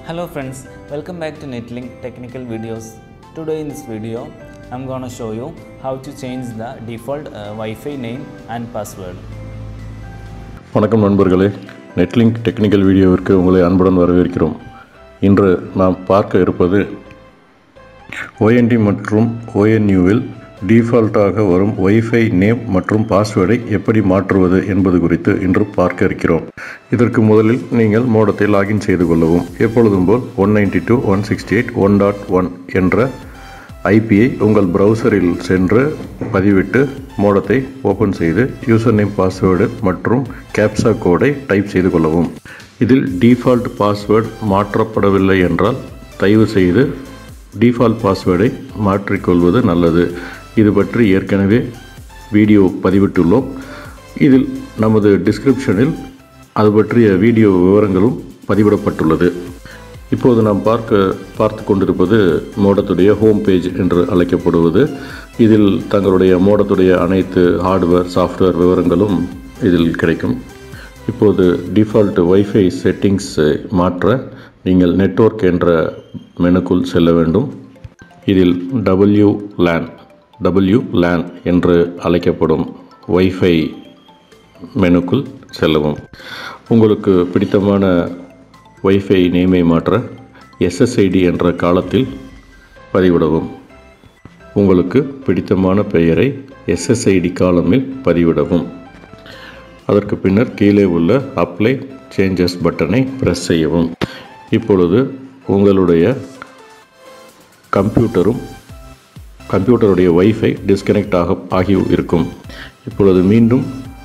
Hello friends, welcome back to Netlink technical videos. Today in this video, I'm gonna show you how to change the default uh, Wi-Fi name and password. வணக்கம் நண்பர்களே Netlink technical வீடியோவிற்கு உங்களை அன்புடன் வரவேற்கிறோம் இன்று நாம் பார்க்க இருப்பது OND மற்றும் ONUவில் டிஃபால்ட்டாக வரும் வைஃபை நேம் மற்றும் பாஸ்வேர்டை எப்படி மாற்றுவது என்பது குறித்து இன்று பார்க்க இருக்கிறோம் இதற்கு முதலில் நீங்கள் மோடத்தை லாகின் செய்து கொள்ளவும் எப்பொழுதும் போல் one ninety two one sixty eight one dot one என்ற ஐபியை உங்கள் ப்ரௌசரில் சென்று பதிவிட்டு மோடத்தை ஓப்பன் செய்து யூசர் நேம் பாஸ்வேர்டு மற்றும் கேப்சா கோடை டைப் செய்து கொள்ளவும் இதில் டிஃபால்ட் பாஸ்வேர்டு மாற்றப்படவில்லை என்றால் தயவு செய்து டிஃபால்ட் பாஸ்வேர்டை மாற்றிக்கொள்வது நல்லது இது பற்றி ஏற்கனவே வீடியோ பதிவிட்டுள்ளோம் இதில் நமது டிஸ்கிரிப்ஷனில் அது பற்றிய வீடியோ விவரங்களும் பதிவிடப்பட்டுள்ளது இப்போது நாம் பார்க்க பார்த்து கொண்டிருப்பது மோடத்துடைய ஹோம் பேஜ் என்று அழைக்கப்படுவது இதில் தங்களுடைய மோடத்துடைய அனைத்து ஹார்ட்வேர் சாஃப்ட்வேர் விவரங்களும் இதில் கிடைக்கும் இப்போது டிஃபால்ட் வைஃபை செட்டிங்ஸ் மாற்ற நீங்கள் நெட்வொர்க் என்ற மெனுக்குள் செல்ல வேண்டும் இதில் டபிள்யூ லேன் டபிள்யூ லேன் என்று அழைக்கப்படும் வைஃபை மெனுக்குள் செல்லவும் உங்களுக்கு பிடித்தமான வைஃபை நேமை மாற்ற எஸ்எஸ்ஐடி என்ற காலத்தில் பதிவிடவும் உங்களுக்கு பிடித்தமான பெயரை எஸ்எஸ்ஐடி காலமில் பதிவிடவும் அதற்கு பின்னர் கீழே உள்ள அப்ளை சேஞ்சஸ் பட்டனை பிரஸ் செய்யவும் இப்பொழுது உங்களுடைய கம்ப்யூட்டரும் கம்ப்யூட்டருடைய வைஃபை டிஸ்கனெக்ட் ஆக ஆகி இருக்கும் இப்பொழுது மீண்டும்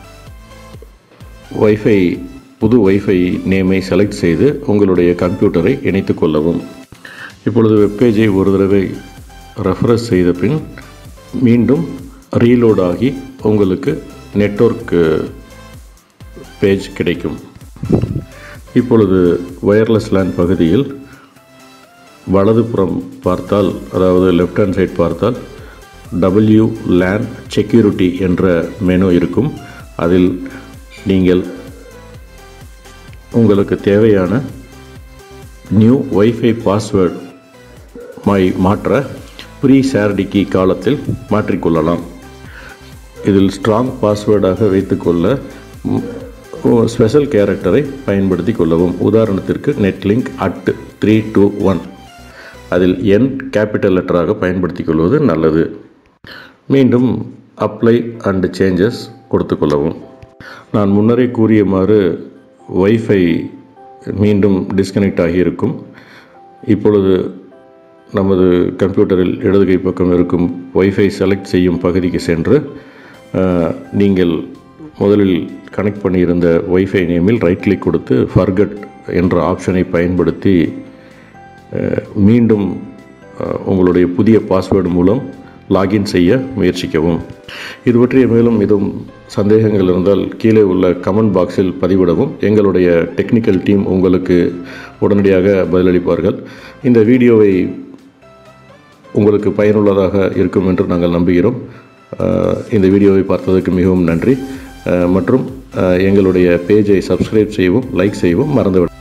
வைஃபை புது வைஃபை நேமை செலக்ட் செய்து உங்களுடைய கம்ப்யூட்டரை இணைத்து கொள்ளவும் இப்பொழுது வெப்பேஜை ஒரு தடவை ரெஃப்ரெஷ் செய்த பின் மீண்டும் ரீலோட் ஆகி உங்களுக்கு நெட்வொர்க் பேஜ் கிடைக்கும் இப்பொழுது வயர்லெஸ் லேன் பகுதியில் வலதுபுறம் பார்த்தால் அதாவது லெஃப்ட் ஹேண்ட் சைட் பார்த்தால் டபிள்யூ லேன் செக்யூரிட்டி என்ற மெனு இருக்கும் அதில் நீங்கள் உங்களுக்கு தேவையான நியூ வைஃபை பாஸ்வேர்ட் மை மாற்ற ப்ரீ சார்டி கீ காலத்தில் மாற்றிக்கொள்ளலாம் இதில் ஸ்ட்ராங் பாஸ்வேர்டாக வைத்துக்கொள்ள ஸ்பெஷல் கேரக்டரை பயன்படுத்தி கொள்ளவும் உதாரணத்திற்கு netlink at three two one அதில் என் கேபிட்டல் லெட்டராக பயன்படுத்தி கொள்வது நல்லது மீண்டும் அப்ளை அண்ட் சேஞ்சஸ் கொடுத்து கொள்ளவும் நான் முன்னரே கூறியமாறு வைஃபை மீண்டும் டிஸ்கனெக்ட் ஆகியிருக்கும் இப்பொழுது நமது கம்ப்யூட்டரில் இடது கை பக்கம் இருக்கும் வைஃபை செலக்ட் செய்யும் பகுதிக்கு சென்று நீங்கள் முதலில் கனெக்ட் பண்ணியிருந்த வைஃபை நேமில் ரைட் கிளிக் கொடுத்து ஃபர்கட் என்ற ஆப்ஷனை பயன்படுத்தி மீண்டும் உங்களுடைய புதிய பாஸ்வேர்டு மூலம் லாகின் செய்ய முயற்சிக்கவும் இது பற்றிய மேலும் எதுவும் சந்தேகங்கள் இருந்தால் கீழே உள்ள கமெண்ட் பாக்ஸில் பதிவிடவும் எங்களுடைய டெக்னிக்கல் டீம் உங்களுக்கு உடனடியாக பதிலளிப்பார்கள் இந்த வீடியோவை உங்களுக்கு பயனுள்ளதாக இருக்கும் என்று நாங்கள் நம்புகிறோம் இந்த வீடியோவை பார்த்ததற்கு மிகவும் நன்றி மற்றும் எங்களுடைய பேஜை சப்ஸ்கிரைப் செய்யவும் லைக் செய்யவும் மறந்துவிட